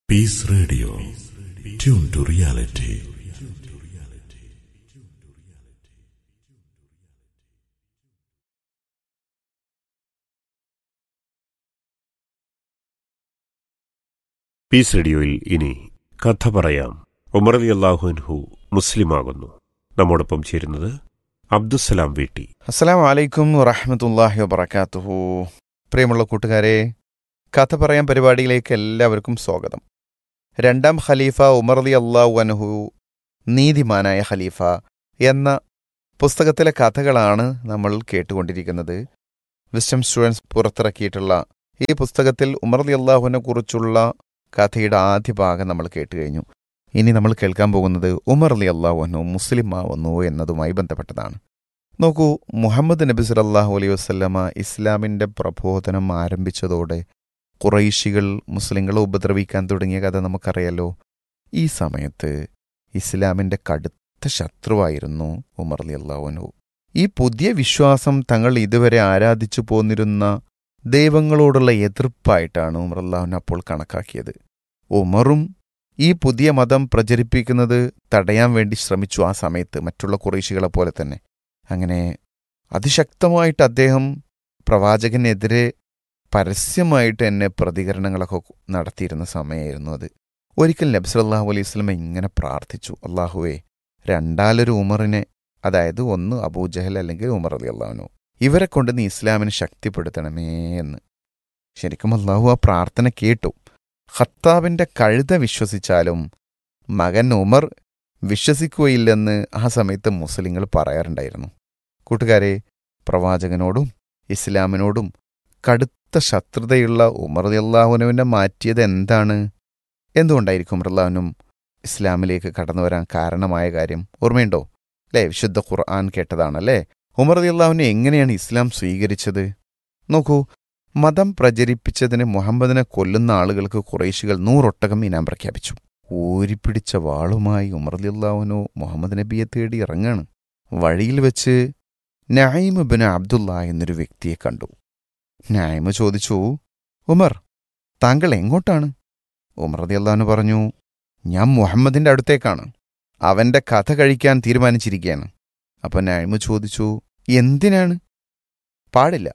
Peace Radio. Tune to reality. Peace റേഡിയോയിൽ ഇനി കഥ പറയാം ഉമർ അലി അള്ളാഹുൻഹു മുസ്ലിമാകുന്നു നമ്മോടൊപ്പം ചേരുന്നത് അബ്ദുസലാം വീട്ടി അസ്സലാം വലൈക്കും വറഹമത്തല്ലാഹി വബർക്കാത്തുഹു പ്രിയമുള്ള കൂട്ടുകാരെ കഥ പറയാൻ പരിപാടിയിലേക്ക് എല്ലാവർക്കും സ്വാഗതം രണ്ടാം ഖലീഫ ഉമർ അലി അള്ളാഹു അനഹു നീതിമാനായ ഖലീഫ എന്ന പുസ്തകത്തിലെ കഥകളാണ് നമ്മൾ കേട്ടുകൊണ്ടിരിക്കുന്നത് വിസ്റ്റം സ്റ്റുഡൻസ് പുറത്തിറക്കിയിട്ടുള്ള ഈ പുസ്തകത്തിൽ ഉമർ അലി അള്ളാഹുവിനെ കുറിച്ചുള്ള കഥയുടെ ആദ്യ ഭാഗം നമ്മൾ കേട്ട് കഴിഞ്ഞു ഇനി നമ്മൾ കേൾക്കാൻ പോകുന്നത് ഉമർ അലി അള്ളാഹുനു മുസ്ലിം ആവുന്നു എന്നതുമായി ബന്ധപ്പെട്ടതാണ് നോക്കൂ മുഹമ്മദ് നബി സല്ലല്ലാഹു അലൈഹി വസല്ലമ ഇസ്ലാമിൻ്റെ പ്രബോധനം ആരംഭിച്ചതോടെ കുറൈശികൾ മുസ്ലിങ്ങളെ ഉപദ്രവിക്കാൻ തുടങ്ങിയ കഥ നമുക്കറിയാലോ ഈ സമയത്ത് ഇസ്ലാമിൻ്റെ കടുത്ത ശത്രുവായിരുന്നു ഉമർ അലി അള്ളാഹുനു ഈ പുതിയ വിശ്വാസം തങ്ങൾ ഇതുവരെ ആരാധിച്ചു പോന്നിരുന്ന ദൈവങ്ങളോടുള്ള എതിർപ്പായിട്ടാണ് ഉമർ അള്ളാഹുൻ അപ്പോൾ കണക്കാക്കിയത് ഉമറും ഈ പുതിയ മതം പ്രചരിപ്പിക്കുന്നത് തടയാൻ വേണ്ടി ശ്രമിച്ചു ആ സമയത്ത് മറ്റുള്ള കുറേശികളെ പോലെ തന്നെ അങ്ങനെ അതിശക്തമായിട്ട് അദ്ദേഹം പ്രവാചകനെതിരെ പരസ്യമായിട്ട് എന്നെ പ്രതികരണങ്ങളൊക്കെ നടത്തിയിരുന്ന സമയമായിരുന്നു അത് ഒരിക്കൽ നബി സല്ലല്ലാഹു അലൈഹി വസല്ലം ഇങ്ങനെ പ്രാർത്ഥിച്ചു അള്ളാഹുവേ രണ്ടാലൊരു ഉമറിനെ അതായത് ഒന്ന് അബൂജഹൽ അല്ലെങ്കിൽ ഉമർ അലി അള്ളാഹുനു ഇവരെ കൊണ്ട് നീ ഇസ്ലാമിനെ ശക്തിപ്പെടുത്തണമേ എന്ന് ശരിക്കും അള്ളാഹു ആ പ്രാർത്ഥന കേട്ടു ഖത്താബിന്റെ കഴുത വിശ്വസിച്ചാലും മകൻ ഉമർ വിശ്വസിക്കുകയില്ലെന്ന് ആ സമയത്ത് മുസ്ലിങ്ങൾ പറയാറുണ്ടായിരുന്നു കൂട്ടുകാരെ പ്രവാചകനോടും ഇസ്ലാമിനോടും കടുത്ത ശത്രുതയുള്ള ഉമർ അള്ളാഹുനുവിനെ മാറ്റിയത് എന്താണ് എന്തുകൊണ്ടായിരിക്കും ഉമർ അള്ളാഹുനും ഇസ്ലാമിലേക്ക് കടന്നു വരാൻ കാരണമായ കാര്യം ഓർമ്മയുണ്ടോ അല്ലേ വിശുദ്ധ ഖുർആൻ കേട്ടതാണല്ലേ ഉമർ അള്ളാഹുനെ എങ്ങനെയാണ് ഇസ്ലാം സ്വീകരിച്ചത് നോക്കൂ മതം പ്രചരിപ്പിച്ചതിന് മുഹമ്മദിനെ കൊല്ലുന്ന ആളുകൾക്ക് കുറേശികൾ നൂറൊട്ടകം ഇനാം പ്രഖ്യാപിച്ചു ഊരിപ്പിടിച്ച വാളുമായി ഉമർലില്ലാവുനു മുഹമ്മദ് നബിയെ തേടി ഇറങ്ങാണ് വഴിയിൽ വെച്ച് നായിമ ബിൻ അബ്ദുള്ള എന്നൊരു വ്യക്തിയെ കണ്ടു നായിമ ചോദിച്ചു ഉമർ താങ്കൾ എങ്ങോട്ടാണ് ഉമർ റളിയല്ലാഹു പറഞ്ഞു ഞാൻ മുഹമ്മദിന്റെ അടുത്തേക്കാണ് അവന്റെ കഥ കഴിക്കാൻ തീരുമാനിച്ചിരിക്കുകയാണ് അപ്പൊ നായിമ ചോദിച്ചു എന്തിനാണ് പാടില്ല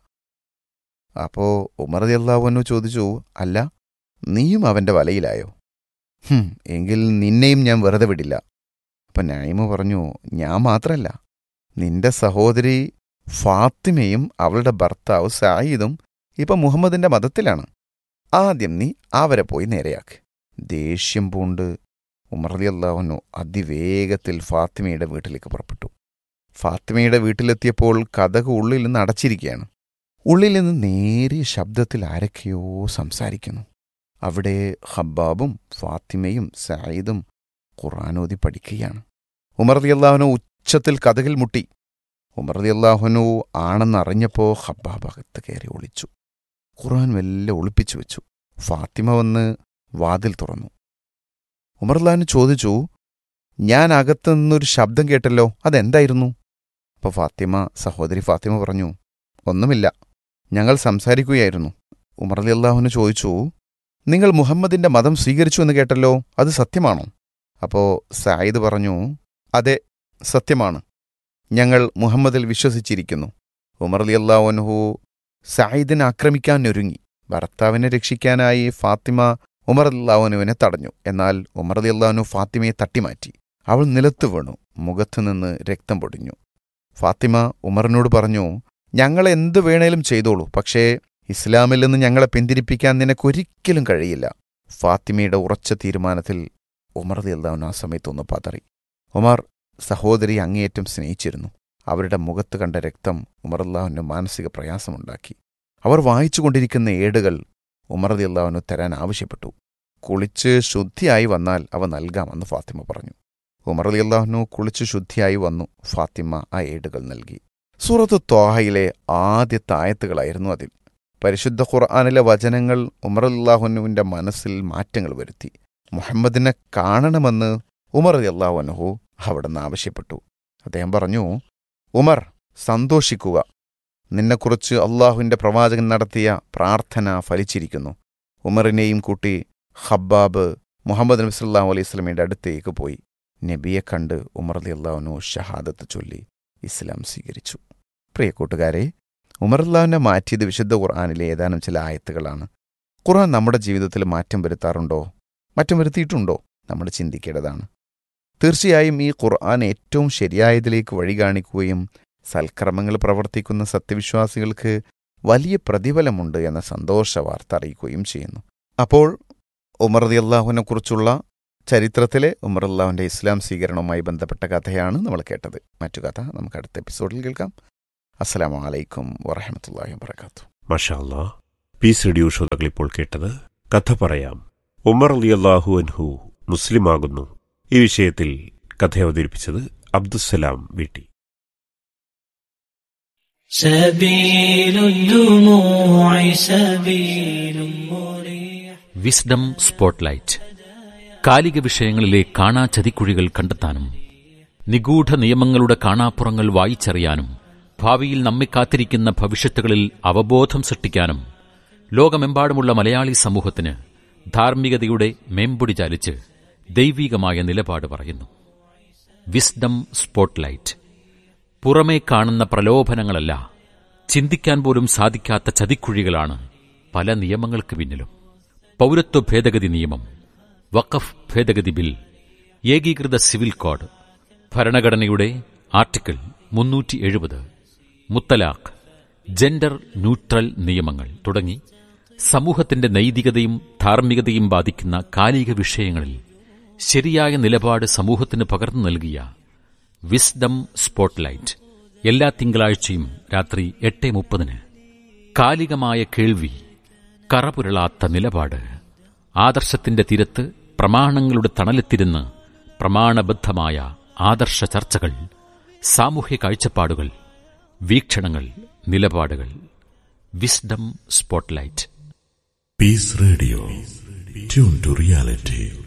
അപ്പോ ഉമർ റളിയല്ലാഹു ചോദിച്ചു അല്ല നീയും അവന്റെ വലയിലായോ ഹും എങ്കിൽ നിന്നെയും ഞാൻ വെറുതെ വിടില്ല അപ്പൊ നൈമ പറഞ്ഞു ഞാൻ മാത്രല്ല നിന്റെ സഹോദരി ഫാത്തിമയും അവളുടെ ഭർത്താവ് സായിദും ഇപ്പൊ മുഹമ്മദിന്റെ മതത്തിലാണ് ആദ്യം നീ അവരെ പോയി നേരെയാക്ക് ദേഷ്യം പൂണ്ട് ഉമർലി അള്ളാഹുനു അതിവേഗത്തിൽ ഫാത്തിമയുടെ വീട്ടിലേക്ക് പുറപ്പെട്ടു ഫാത്തിമയുടെ വീട്ടിലെത്തിയപ്പോൾ കഥക് ഉള്ളിൽ നിന്ന് അടച്ചിരിക്കുകയാണ് ഉള്ളിൽ നിന്ന് നേരിയ ശബ്ദത്തിൽ ആരൊക്കെയോ സംസാരിക്കുന്നു അവിടെ ഹബ്ബാബും ഫാത്തിമയും സായിദും ഖുറാനോദി പഠിക്കുകയാണ് ഉമർ അള്ളാഹുനു ഉച്ചത്തിൽ കഥകിൽ മുട്ടി ഉമർ അള്ളാഹുനു ആണെന്നറിഞ്ഞപ്പോൾ ഹബ്ബാബ് അകത്ത് കയറി ഒളിച്ചു ഖുർആൻ മെല്ലെ ഒളിപ്പിച്ചു വെച്ചു ഫാത്തിമ വന്ന് വാതിൽ തുറന്നു ഉമർ അള്ളാഹുന് ചോദിച്ചു ഞാൻ അകത്തു നിന്നൊരു ശബ്ദം കേട്ടല്ലോ അതെന്തായിരുന്നു അപ്പോൾ ഫാത്തിമ സഹോദരി ഫാത്തിമ പറഞ്ഞു ഒന്നുമില്ല ഞങ്ങൾ സംസാരിക്കുകയായിരുന്നു ഉമർ അലി അള്ളാഹുന് ചോദിച്ചു നിങ്ങൾ മുഹമ്മദിന്റെ മതം സ്വീകരിച്ചു എന്ന് കേട്ടല്ലോ അത് സത്യമാണോ അപ്പോ സായിദ് പറഞ്ഞു അതെ സത്യമാണ് ഞങ്ങൾ മുഹമ്മദിൽ വിശ്വസിച്ചിരിക്കുന്നു ഉമർ അലി അള്ളാഹുൻഹു സായിദിനെ ആക്രമിക്കാൻ ഒരുങ്ങി ഭർത്താവിനെ രക്ഷിക്കാനായി ഫാത്തിമ ഉമർ അള്ളാഹുനുവിനെ തടഞ്ഞു എന്നാൽ ഉമർ അലി അള്ളാഹുനു ഫാത്തിമയെ തട്ടിമാറ്റി അവൾ നിലത്ത് വീണു മുഖത്തുനിന്ന് രക്തം പൊടിഞ്ഞു ഫാത്തിമ ഉമറിനോട് പറഞ്ഞു ഞങ്ങൾ എന്ത് വേണേലും ചെയ്തോളൂ പക്ഷേ ഇസ്ലാമിൽ നിന്ന് ഞങ്ങളെ പിന്തിരിപ്പിക്കാൻ നിനക്കൊരിക്കലും കഴിയില്ല ഫാത്തിമയുടെ ഉറച്ച തീരുമാനത്തിൽ ഉമർ അള്ളാഹുൻ ആ സമയത്തൊന്ന് പതറി ഉമർ സഹോദരി അങ്ങേയറ്റം സ്നേഹിച്ചിരുന്നു അവരുടെ മുഖത്ത് കണ്ട രക്തം ഉമർ അള്ളാഹുവിന് മാനസിക പ്രയാസമുണ്ടാക്കി അവർ വായിച്ചുകൊണ്ടിരിക്കുന്ന ഏടുകൾ ഉമർ അള്ളാഹുനു തരാൻ ആവശ്യപ്പെട്ടു കുളിച്ച് ശുദ്ധിയായി വന്നാൽ അവ നൽകാമെന്ന് ഫാത്തിമ പറഞ്ഞു ഉമർ അലി അള്ളാഹുനു കുളിച്ച് ശുദ്ധിയായി വന്നു ഫാത്തിമ ആ ഏടുകൾ നൽകി സൂറത്ത് ത്വാഹയിലെ ആദ്യത്തെ ആയത്തുകളായിരുന്നു അതിൽ പരിശുദ്ധ ഖുർആാനിലെ വചനങ്ങൾ ഉമർ അള്ളാഹുനുവിന്റെ മനസ്സിൽ മാറ്റങ്ങൾ വരുത്തി മുഹമ്മദിനെ കാണണമെന്ന് ഉമർ അള്ളാഹു അനുഹു അവിടെ നിന്ന് ആവശ്യപ്പെട്ടു അദ്ദേഹം പറഞ്ഞു ഉമർ സന്തോഷിക്കുക നിന്നെക്കുറിച്ച് അള്ളാഹുവിന്റെ പ്രവാചകൻ നടത്തിയ പ്രാർത്ഥന ഫലിച്ചിരിക്കുന്നു ഉമറിനെയും കൂട്ടി ഹബ്ബാബ് മുഹമ്മദ് നബി സല്ലാഹു അലൈഹി സ്വലമിയുടെ അടുത്തേക്ക് പോയി നബിയെ കണ്ട് ഉമർ അലി അള്ളാഹുനു ഷഹാദത്ത് ചൊല്ലി ഇസ്ലാം സ്വീകരിച്ചു പ്രിയ കൂട്ടുകാരെ ഉമർ അള്ളാഹുവിനെ മാറ്റിയത് വിശുദ്ധ ഖുർആാനിലെ ഏതാനും ചില ആയത്തുകളാണ് ഖുർആൻ നമ്മുടെ ജീവിതത്തിൽ മാറ്റം വരുത്താറുണ്ടോ മാറ്റം വരുത്തിയിട്ടുണ്ടോ നമ്മൾ ചിന്തിക്കേണ്ടതാണ് തീർച്ചയായും ഈ ഖുർആൻ ഏറ്റവും ശരിയായതിലേക്ക് വഴി കാണിക്കുകയും സൽക്കർമ്മങ്ങൾ പ്രവർത്തിക്കുന്ന സത്യവിശ്വാസികൾക്ക് വലിയ പ്രതിഫലമുണ്ട് എന്ന സന്തോഷ വാർത്ത അറിയിക്കുകയും ചെയ്യുന്നു അപ്പോൾ ഉമർ റതി അള്ളാഹുവിനെ കുറിച്ചുള്ള ചരിത്രത്തിലെ ഉമർ അള്ളാഹുവിൻ്റെ ഇസ്ലാം സ്വീകരണവുമായി ബന്ധപ്പെട്ട കഥയാണ് നമ്മൾ കേട്ടത് മറ്റു കഥ നമുക്ക് അടുത്ത എപ്പിസോഡിൽ കേൾക്കാം അസ്സലാമു അലൈക്കും വറഹമത്തല്ലാഹി വാത്തു മഷാ അല്ലാ പീസ് റേഡിയോ ശ്രോതാക്കൾ ഇപ്പോൾ കേട്ടത് കഥ പറയാം ഉമർ അലി അള്ളാഹു അൻഹു മുസ്ലിമാകുന്നു ഈ വിഷയത്തിൽ കഥ അവതരിപ്പിച്ചത് അബ്ദുസലാം വീട്ടി سبيل الدموع سبيل مريح വിസ്ഡം സ്പോട്ട്ലൈറ്റ് കാലിക വിഷയങ്ങളിലെ കാണാ ചതിക്കുഴികൾ കണ്ടെത്താനും നിഗൂഢ നിയമങ്ങളുടെ കാണാപ്പുറങ്ങൾ വായിച്ചറിയാനും ഭാവിയിൽ നമ്മെ കാത്തിരിക്കുന്ന ഭവിഷ്യത്തുകളിൽ അവബോധം സൃഷ്ടിക്കാനും ലോകമെമ്പാടുമുള്ള മലയാളി സമൂഹത്തിന് ധാർമ്മികതയുടെ മേമ്പൊടി ചാലിച്ച് ദൈവികമായ നിലപാട് പറയുന്നു വിസ്ഡം സ്പോട്ട്ലൈറ്റ് പുറമേ കാണുന്ന പ്രലോഭനങ്ങളല്ല ചിന്തിക്കാൻ പോലും സാധിക്കാത്ത ചതിക്കുഴികളാണ് പല നിയമങ്ങൾക്ക് പിന്നിലും പൗരത്വ ഭേദഗതി നിയമം വഖഫ് ഭേദഗതി ബിൽ ഏകീകൃത സിവിൽ കോഡ് ഭരണഘടനയുടെ ആർട്ടിക്കിൾ മുന്നൂറ്റി എഴുപത് മുത്തലാഖ് ജെൻഡർ ന്യൂട്രൽ നിയമങ്ങൾ തുടങ്ങി സമൂഹത്തിന്റെ നൈതികതയും ധാർമ്മികതയും ബാധിക്കുന്ന കാലിക വിഷയങ്ങളിൽ ശരിയായ നിലപാട് സമൂഹത്തിന് പകർന്നു നൽകിയ വിസ്ഡം സ്പോട്ട്ലൈറ്റ് എല്ലാ തിങ്കളാഴ്ചയും രാത്രി എട്ട് മുപ്പതിന് കാലികമായ കേൾവി കറപുരളാത്ത നിലപാട് ആദർശത്തിന്റെ തീരത്ത് പ്രമാണങ്ങളുടെ തണലെത്തിരുന്ന് പ്രമാണബദ്ധമായ ആദർശ ചർച്ചകൾ സാമൂഹ്യ കാഴ്ചപ്പാടുകൾ വീക്ഷണങ്ങൾ നിലപാടുകൾ wisdom spotlight Peace Radio. Tune to reality.